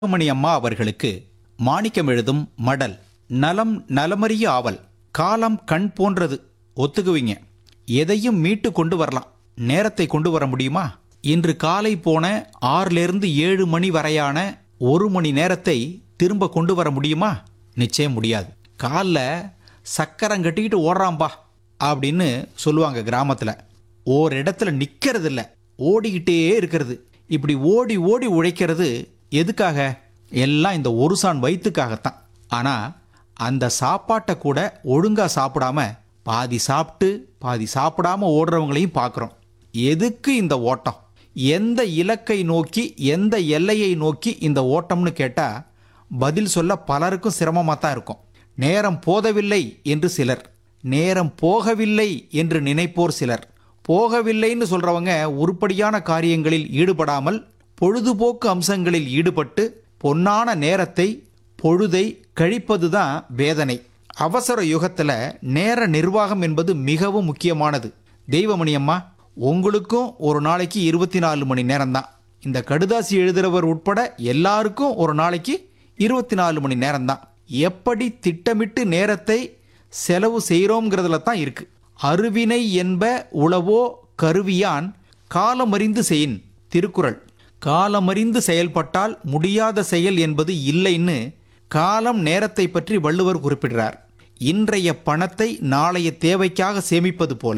மணி அம்மா அவர்களுக்கு மாணிக்கம் எழுதும் மடல் நலம் நலமறிய ஆவல் காலம் கண் போன்றது ஒத்துக்குவீங்க எதையும் மீட்டு கொண்டு வரலாம் நேரத்தை கொண்டு வர முடியுமா இன்று காலை போன ஆறிலிருந்து ஏழு மணி வரையான ஒரு மணி நேரத்தை திரும்ப கொண்டு வர முடியுமா நிச்சயம் முடியாது காலில் சக்கரம் கட்டிக்கிட்டு ஓடுறாம்பா அப்படின்னு சொல்லுவாங்க கிராமத்தில் ஓர் இடத்துல நிற்கிறது இல்லை ஓடிக்கிட்டே இருக்கிறது இப்படி ஓடி ஓடி உழைக்கிறது எதுக்காக எல்லாம் இந்த ஒரு சான் வயிற்றுக்காகத்தான் ஆனால் அந்த சாப்பாட்டை கூட ஒழுங்காக சாப்பிடாம பாதி சாப்பிட்டு பாதி சாப்பிடாம ஓடுறவங்களையும் பார்க்குறோம் எதுக்கு இந்த ஓட்டம் எந்த இலக்கை நோக்கி எந்த எல்லையை நோக்கி இந்த ஓட்டம்னு கேட்டால் பதில் சொல்ல பலருக்கும் சிரமமாக தான் இருக்கும் நேரம் போதவில்லை என்று சிலர் நேரம் போகவில்லை என்று நினைப்போர் சிலர் போகவில்லைன்னு சொல்றவங்க உருப்படியான காரியங்களில் ஈடுபடாமல் பொழுதுபோக்கு அம்சங்களில் ஈடுபட்டு பொன்னான நேரத்தை பொழுதை கழிப்பதுதான் வேதனை அவசர யுகத்துல நேர நிர்வாகம் என்பது மிகவும் முக்கியமானது தெய்வமணி அம்மா உங்களுக்கும் ஒரு நாளைக்கு இருபத்தி நாலு மணி நேரம்தான் இந்த கடுதாசி எழுதுறவர் உட்பட எல்லாருக்கும் ஒரு நாளைக்கு இருபத்தி நாலு மணி நேரம்தான் எப்படி திட்டமிட்டு நேரத்தை செலவு செய்கிறோங்கிறதுல தான் இருக்கு அருவினை என்ப உளவோ கருவியான் காலமறிந்து செயின் திருக்குறள் காலமறிந்து செயல்பட்டால் முடியாத செயல் என்பது இல்லைன்னு காலம் நேரத்தை பற்றி வள்ளுவர் குறிப்பிடுறார் இன்றைய பணத்தை நாளைய தேவைக்காக சேமிப்பது போல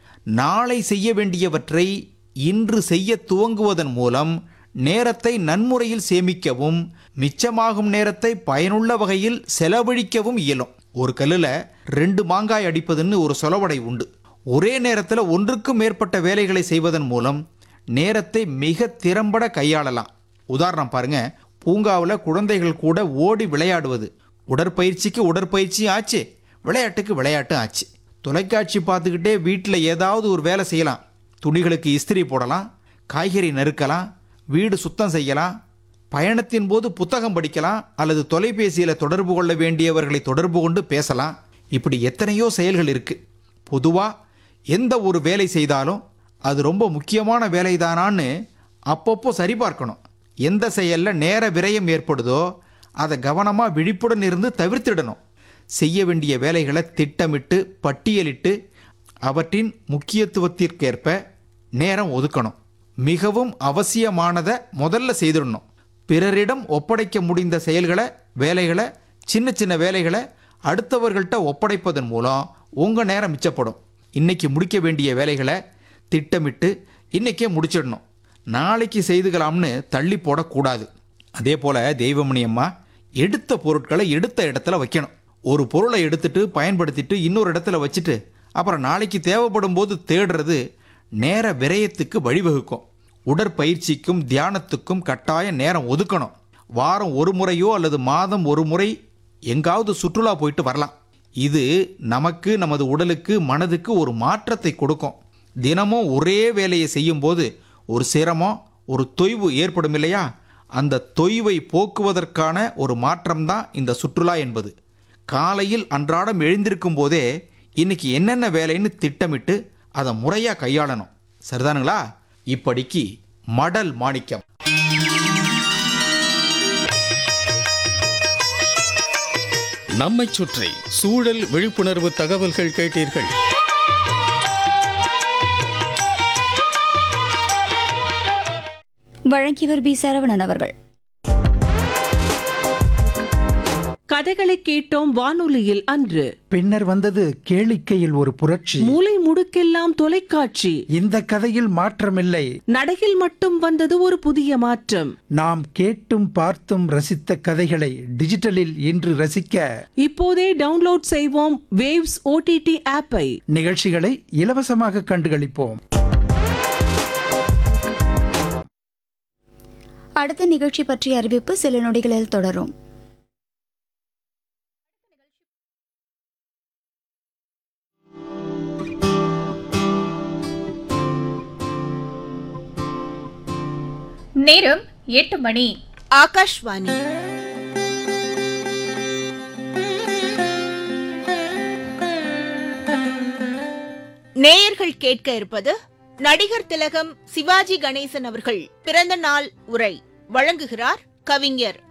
நாளை செய்ய வேண்டியவற்றை இன்று செய்ய துவங்குவதன் மூலம் நேரத்தை நன்முறையில் சேமிக்கவும் மிச்சமாகும் நேரத்தை பயனுள்ள வகையில் செலவழிக்கவும் இயலும் ஒரு கல்லுல ரெண்டு மாங்காய் அடிப்பதுன்னு ஒரு சொலவடை உண்டு ஒரே நேரத்தில் ஒன்றுக்கும் மேற்பட்ட வேலைகளை செய்வதன் மூலம் நேரத்தை மிக திறம்பட கையாளலாம் உதாரணம் பாருங்க பூங்காவில் குழந்தைகள் கூட ஓடி விளையாடுவது உடற்பயிற்சிக்கு உடற்பயிற்சி ஆச்சு விளையாட்டுக்கு விளையாட்டு ஆச்சு தொலைக்காட்சி பார்த்துக்கிட்டே வீட்டில் ஏதாவது ஒரு வேலை செய்யலாம் துணிகளுக்கு இஸ்திரி போடலாம் காய்கறி நறுக்கலாம் வீடு சுத்தம் செய்யலாம் பயணத்தின் போது புத்தகம் படிக்கலாம் அல்லது தொலைபேசியில் தொடர்பு கொள்ள வேண்டியவர்களை தொடர்பு கொண்டு பேசலாம் இப்படி எத்தனையோ செயல்கள் இருக்கு பொதுவாக எந்த ஒரு வேலை செய்தாலும் அது ரொம்ப முக்கியமான வேலைதானான்னு அப்பப்போ சரிபார்க்கணும் எந்த செயலில் நேர விரயம் ஏற்படுதோ அதை கவனமாக விழிப்புடன் இருந்து தவிர்த்திடணும் செய்ய வேண்டிய வேலைகளை திட்டமிட்டு பட்டியலிட்டு அவற்றின் முக்கியத்துவத்திற்கேற்ப நேரம் ஒதுக்கணும் மிகவும் அவசியமானதை முதல்ல செய்திடணும் பிறரிடம் ஒப்படைக்க முடிந்த செயல்களை வேலைகளை சின்ன சின்ன வேலைகளை அடுத்தவர்கள்ட்ட ஒப்படைப்பதன் மூலம் உங்கள் நேரம் மிச்சப்படும் இன்னைக்கு முடிக்க வேண்டிய வேலைகளை திட்டமிட்டு இன்னைக்கே முடிச்சிடணும் நாளைக்கு செய்துக்கலாம்னு தள்ளி போடக்கூடாது அதே போல் தெய்வமணி அம்மா எடுத்த பொருட்களை எடுத்த இடத்துல வைக்கணும் ஒரு பொருளை எடுத்துட்டு பயன்படுத்திட்டு இன்னொரு இடத்துல வச்சுட்டு அப்புறம் நாளைக்கு தேவைப்படும் போது தேடுறது நேர விரயத்துக்கு வழிவகுக்கும் உடற்பயிற்சிக்கும் தியானத்துக்கும் கட்டாய நேரம் ஒதுக்கணும் வாரம் ஒரு முறையோ அல்லது மாதம் ஒரு முறை எங்காவது சுற்றுலா போயிட்டு வரலாம் இது நமக்கு நமது உடலுக்கு மனதுக்கு ஒரு மாற்றத்தை கொடுக்கும் தினமும் ஒரே வேலையை செய்யும்போது ஒரு சிரமம் ஒரு தொய்வு ஏற்படும் இல்லையா அந்த தொய்வை போக்குவதற்கான ஒரு மாற்றம்தான் இந்த சுற்றுலா என்பது காலையில் அன்றாடம் எழுந்திருக்கும் போதே இன்னைக்கு என்னென்ன வேலைன்னு திட்டமிட்டு அதை முறையாக கையாளணும் சரிதானுங்களா இப்படிக்கு மடல் மாணிக்கம் நம்மைச் சுற்றி சூழல் விழிப்புணர்வு தகவல்கள் கேட்டீர்கள் வழங்கியவர் பி சரவணன் அவர்கள் கதைகளை கேட்டோம் வானொலியில் அன்று பின்னர் வந்தது கேளிக்கையில் ஒரு புரட்சி மூலை முடுக்கெல்லாம் தொலைக்காட்சி இந்த கதையில் மாற்றமில்லை நடையில் மட்டும் வந்தது ஒரு புதிய மாற்றம் நாம் கேட்டும் பார்த்தும் ரசித்த கதைகளை டிஜிட்டலில் இன்று ரசிக்க இப்போதே டவுன்லோட் செய்வோம் வேவ்ஸ் ஓடிடி ஆப்பை நிகழ்ச்சிகளை இலவசமாக கண்டுகளிப்போம் அடுத்த நிகழ்ச்சி பற்றிய அறிவிப்பு சில நொடிகளில் தொடரும் நேரம் எட்டு மணி ஆகாஷ்வாணி நேயர்கள் கேட்க இருப்பது நடிகர் திலகம் சிவாஜி கணேசன் அவர்கள் பிறந்த நாள் உரை வழங்குகிறார் கவிஞர்